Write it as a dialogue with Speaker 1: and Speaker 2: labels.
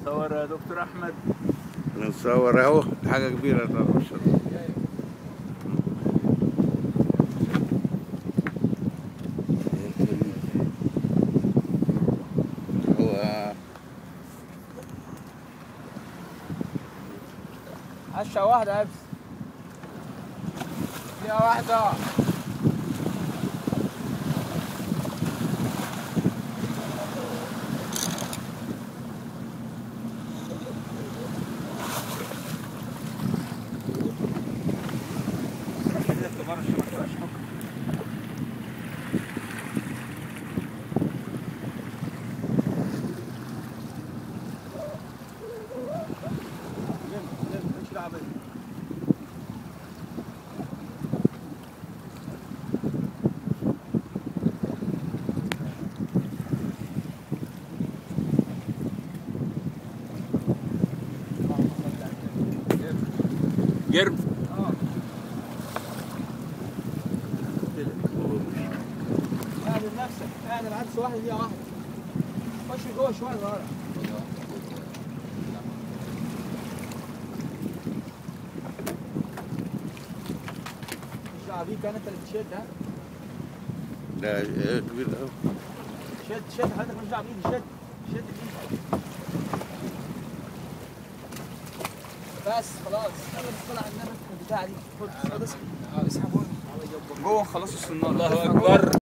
Speaker 1: صور يا دكتور احمد
Speaker 2: نصور اهو حاجة كبيرة طبعا ما شاء الله هو
Speaker 3: عشا واحدة أبس فيها واحدة
Speaker 1: جرب
Speaker 3: اعمل نفسك اعمل عدس واحدة فيها واحدة خش جوه شوية صغيرة مش دعوة بيك أنا أنت اللي بتشد ها
Speaker 2: ده إيه كبير اهو
Speaker 3: شد شد حضرتك مش دعوة بإيدي شد شد بإيدك بس خلاص يلا نطلع النبي البتاعة دي خد خد اسحب اسحبوني جوه خلصوا السنارة
Speaker 1: الله اكبر